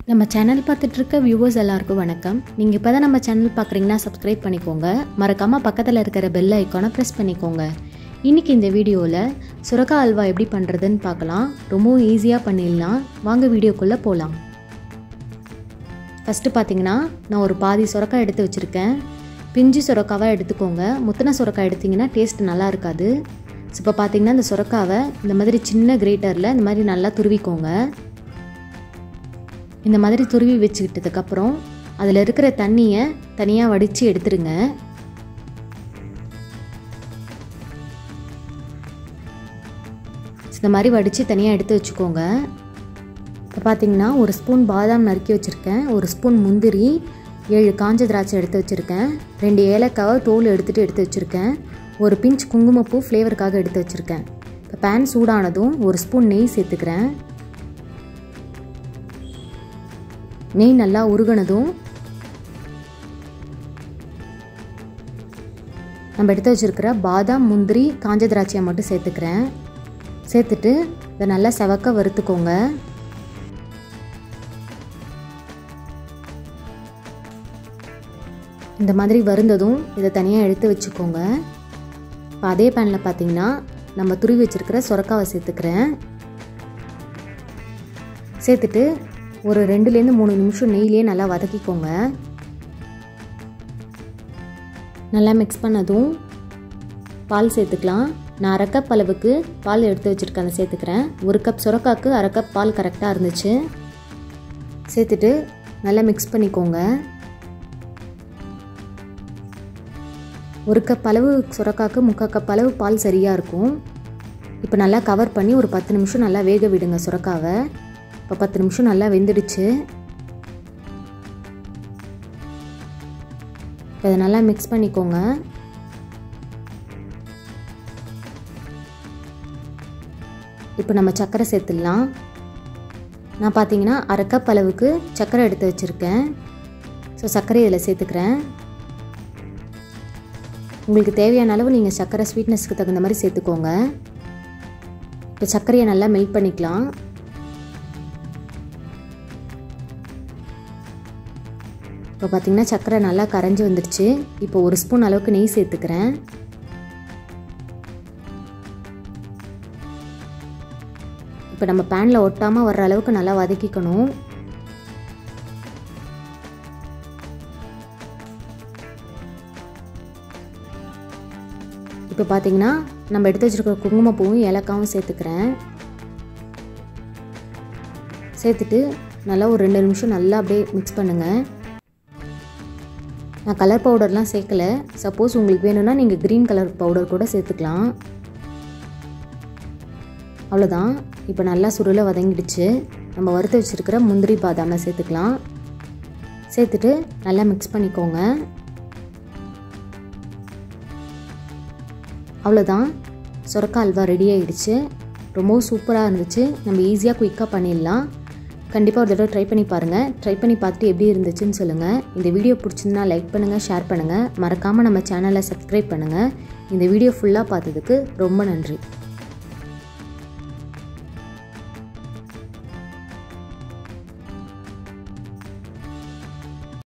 நம்ம சேனல் பார்த்துட்டு இருக்க வியூவர்ஸ் எல்லாருக்கும் வணக்கம் நீங்கள் இப்போ தான் நம்ம சேனல் பார்க்குறீங்கன்னா சப்ஸ்கிரைப் பண்ணிக்கோங்க மறக்காமல் பக்கத்தில் இருக்கிற பெல் ஐக்கானை ப்ரெஸ் பண்ணிக்கோங்க இன்றைக்கி இந்த வீடியோவில் சுரக்கா அல்வா எப்படி பண்ணுறதுன்னு பார்க்கலாம் ரொம்பவும் ஈஸியாக பண்ணிடலாம் வாங்க வீடியோக்குள்ளே போகலாம் ஃபஸ்ட்டு பார்த்தீங்கன்னா நான் ஒரு பாதி சுரக்காய் எடுத்து வச்சுருக்கேன் பிஞ்சு சுரக்காவாக எடுத்துக்கோங்க முத்தின சுரக்காய் எடுத்திங்கன்னா டேஸ்ட் நல்லா இருக்காது ஸோ இப்போ பார்த்தீங்கன்னா இந்த சுரக்காவை இந்த மாதிரி சின்ன கிரேட்டரில் இந்த மாதிரி நல்லா துருவிக்கோங்க இந்த மாதிரி துருவி வச்சுக்கிட்டதுக்கப்புறம் அதில் இருக்கிற தண்ணியை தனியாக வடித்து எடுத்துருங்க இந்த மாதிரி வடித்து தனியாக எடுத்து வச்சுக்கோங்க இப்போ பார்த்தீங்கன்னா ஒரு ஸ்பூன் பாதாம் நறுக்கி வச்சுருக்கேன் ஒரு ஸ்பூன் முந்திரி ஏழு காஞ்ச திராட்சை எடுத்து வச்சுருக்கேன் ரெண்டு ஏலக்காவை தோல் எடுத்துகிட்டு எடுத்து வச்சுருக்கேன் ஒரு பிஞ்ச் குங்குமப்பூ ஃப்ளேவருக்காக எடுத்து வச்சுருக்கேன் இப்போ பேன் சூடானதும் ஒரு ஸ்பூன் நெய் சேர்த்துக்கிறேன் நெய் நல்லா உருகினதும் நம்ம எடுத்து வச்சுருக்கிற பாதாம் முந்திரி காஞ்ச திராட்சையை மட்டும் சேர்த்துக்கிறேன் சேர்த்துட்டு இதை நல்லா செவக்க வறுத்துக்கோங்க இந்த மாதிரி வருந்ததும் இதை தனியாக எடுத்து வச்சுக்கோங்க இப்போ அதே பேனில் பார்த்தீங்கன்னா நம்ம துருவி வச்சுருக்கிற சுரக்காவை சேர்த்துக்கிறேன் சேர்த்துட்டு ஒரு ரெண்டுலேருந்து மூணு நிமிஷம் நெய்லேயே நல்லா வதக்கிக்கோங்க நல்லா மிக்ஸ் பண்ணதும் பால் சேர்த்துக்கலாம் நான் அரை கப் அளவுக்கு பால் எடுத்து வச்சுருக்கேன் அதை சேர்த்துக்கிறேன் ஒரு கப் சுரக்காக்கு அரை கப் பால் கரெக்டாக இருந்துச்சு சேர்த்துட்டு நல்லா மிக்ஸ் பண்ணிக்கோங்க ஒரு கப் அளவு சுரக்காக்கு முக்கால் கப் அளவு பால் சரியாக இருக்கும் இப்போ நல்லா கவர் பண்ணி ஒரு பத்து நிமிஷம் நல்லா வேக விடுங்க சுரக்காவை இப்போ பத்து நிமிஷம் நல்லா வெந்துடுச்சு இப்போ இதை நல்லா மிக்ஸ் பண்ணிக்கோங்க இப்போ நம்ம சர்க்கரை சேர்த்துடலாம் நான் பார்த்தீங்கன்னா அரை கப் அளவுக்கு சர்க்கரை எடுத்து வச்சுருக்கேன் ஸோ சர்க்கரை இதில் சேர்த்துக்கிறேன் உங்களுக்கு தேவையான அளவு நீங்கள் சர்க்கரை ஸ்வீட்னஸ்க்கு தகுந்த மாதிரி சேர்த்துக்கோங்க இப்போ சர்க்கரையை நல்லா மெல்ட் பண்ணிக்கலாம் இப்போ பார்த்திங்கன்னா சர்க்கரை நல்லா கரைஞ்சி வந்துடுச்சு இப்போ ஒரு ஸ்பூன் அளவுக்கு நெய் சேர்த்துக்கிறேன் இப்போ நம்ம பேனில் ஒட்டாமல் வர்ற அளவுக்கு நல்லா வதக்கிக்கணும் இப்போ பார்த்தீங்கன்னா நம்ம எடுத்து வச்சுருக்க குங்குமப்பூவும் ஏலக்காவும் சேர்த்துக்கிறேன் சேர்த்துட்டு நல்லா ஒரு ரெண்டு நிமிஷம் நல்லா அப்படியே மிக்ஸ் பண்ணுங்கள் நான் கலர் பவுடர்லாம் சேர்க்கலை சப்போஸ் உங்களுக்கு வேணும்னா நீங்கள் க்ரீன் கலர் பவுடர் கூட சேர்த்துக்கலாம் அவ்வளோதான் இப்போ நல்லா சுருளை வதங்கிடுச்சு நம்ம வறுத்து வச்சுருக்கிற முந்திரி பாதாமை சேர்த்துக்கலாம் சேர்த்துட்டு நல்லா மிக்ஸ் பண்ணிக்கோங்க அவ்வளோதான் சுரக்கா அல்வா ரெடி ஆகிடுச்சு ரொம்பவும் சூப்பராக இருந்துச்சு நம்ம ஈஸியாக குயிக்காக பண்ணிடலாம் கண்டிப்பாக ஒரு தடவை ட்ரை பண்ணி பாருங்கள் ட்ரை பண்ணி பார்த்துட்டு எப்படி இருந்துச்சுன்னு சொல்லுங்கள் இந்த வீடியோ பிடிச்சிருந்தா லைக் பண்ணுங்கள் ஷேர் பண்ணுங்கள் மறக்காமல் நம்ம சேனலை சப்ஸ்கிரைப் பண்ணுங்கள் இந்த வீடியோ ஃபுல்லாக பார்த்ததுக்கு ரொம்ப நன்றி